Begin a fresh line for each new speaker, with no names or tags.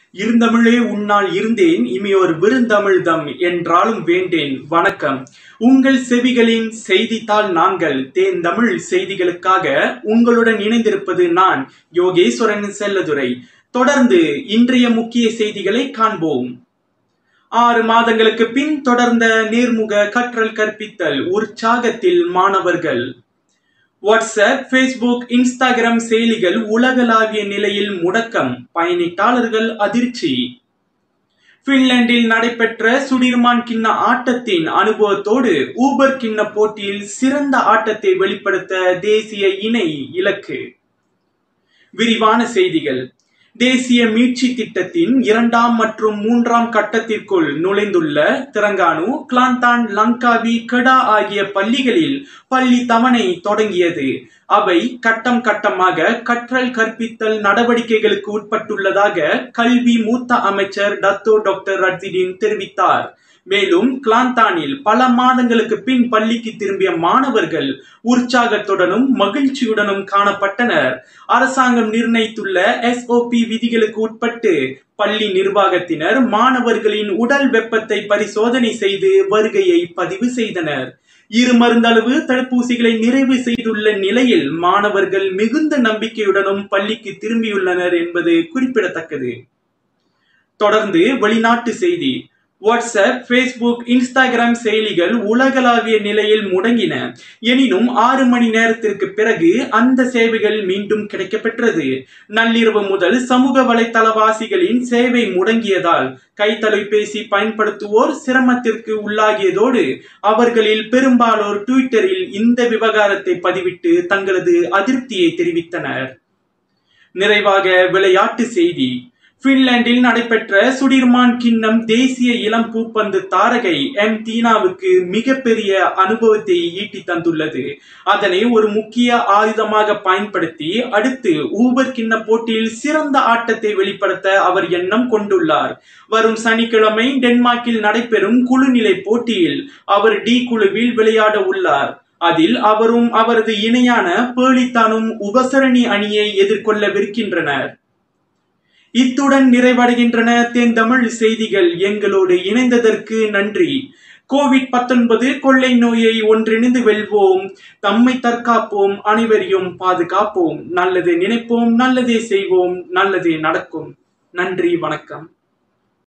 இருந்தமிழே உன்னால் இருந்தேன் இமையோர் விருந்தமிழ்தம் என்றாலும் வேண்டேன் வணக்கம் உங்கள் செவிகளின் செய்தித்தாள் நாங்கள் தேந்தமிழ் செய்திகளுக்காக உங்களுடன் இணைந்திருப்பது நான் யோகேஸ்வரன் செல்லதுரை தொடர்ந்து இன்றைய முக்கிய செய்திகளை காண்போம் ஆறு மாதங்களுக்கு பின் தொடர்ந்த நேர்முக கற்றல் கற்பித்தல் உற்சாகத்தில் மாணவர்கள் வாட்ஸ்அப் ஃபேஸ்புக் இன்ஸ்டாகிராம் செயலிகள் உலகளாவிய நிலையில் முடக்கம் பயணிட்டாளர்கள் அதிர்ச்சி பின்லாந்தில் நடைபெற்ற சுடிர்மான் கிண்ண ஆட்டத்தின் அனுபவத்தோடு ஊபர் கிண்ண போட்டியில் சிறந்த ஆட்டத்தை வெளிப்படுத்த தேசிய இணை இலக்கு விரிவான செய்திகள் தேசிய மீட்சி திட்டத்தின் இரண்டாம் மற்றும் மூன்றாம் கட்டத்திற்குள் நுழைந்துள்ள திரங்கானு கிளாந்தான் லங்காவி கடா ஆகிய பள்ளிகளில் பள்ளி தவணை தொடங்கியது அவை கட்டம் கட்டமாக கற்றல் கற்பித்தல் நடவடிக்கைகளுக்கு உட்பட்டுள்ளதாக கல்வி மூத்த அமைச்சர் டத்தோ டாக்டர் ரட்சிடின் தெரிவித்தார் மேலும் கிளாந்தானில் பல மாதங்களுக்கு பின் பள்ளிக்கு திரும்பிய மாணவர்கள் உற்சாகத்துடனும் மகிழ்ச்சியுடனும் காணப்பட்டனர் அரசாங்கம் நிர்ணயித்துள்ள எஸ்ஓபி விதிகளுக்கு உட்பட்டு பள்ளி நிர்வாகத்தினர் மாணவர்களின் உடல் வெப்பத்தை பரிசோதனை செய்து வருகையை பதிவு செய்தனர் இரு மருந்தளவு தடுப்பூசிகளை நிறைவு செய்துள்ள நிலையில் மாணவர்கள் மிகுந்த நம்பிக்கையுடனும் பள்ளிக்கு திரும்பியுள்ளனர் என்பது குறிப்பிடத்தக்கது தொடர்ந்து வெளிநாட்டு செய்தி வாட்ஸ்அப் ஃபேஸ்புக் இன்ஸ்டாகிராம் செயலிகள் உலகளாவிய நிலையில் முடங்கின எனினும் ஆறு மணி நேரத்திற்கு பிறகு அந்த சேவைகள் மீண்டும் கிடைக்கப்பெற்றது நள்ளிரவு முதல் சமூக வலைத்தளவாசிகளின் சேவை முடங்கியதால் கைத்தொலைபேசி பயன்படுத்துவோர் சிரமத்திற்கு உள்ளாகியதோடு அவர்களில் பெரும்பாலோர் ட்விட்டரில் இந்த விவகாரத்தை பதிவிட்டு தங்களது அதிருப்தியை தெரிவித்தனர் நிறைவாக விளையாட்டு செய்தி பின்லாந்தில் நடைபெற்ற சுடிர்மான் கிண்ணம் தேசிய இளம் பூப்பந்து தாரகை எம் தீனாவுக்கு மிகப்பெரிய அனுபவத்தை ஈட்டி தந்துள்ளது அதனை ஒரு முக்கிய ஆயுதமாக பயன்படுத்தி அடுத்து ஊபர் கிண்ண போட்டியில் சிறந்த ஆட்டத்தை வெளிப்படுத்த அவர் எண்ணம் கொண்டுள்ளார் வரும் சனிக்கிழமை டென்மார்க்கில் நடைபெறும் குழுநிலை போட்டியில் அவர் டி குழுவில் விளையாட உள்ளார் அதில் அவரும் அவரது இணையான பேளித்தானும் உபசரணி அணியை எதிர்கொள்ளவிருக்கின்றனர் இத்துடன் நிறைவடைகின்றன தென் தமிழ் செய்திகள் எங்களோடு இணைந்ததற்கு நன்றி கோவிட் பத்தொன்பது கொள்ளை நோயை ஒன்றிணைந்து வெல்வோம் தம்மை தற்காப்போம் அனைவரையும் பாதுகாப்போம் நல்லது நினைப்போம் நல்லதே செய்வோம் நல்லதே நடக்கும் நன்றி வணக்கம்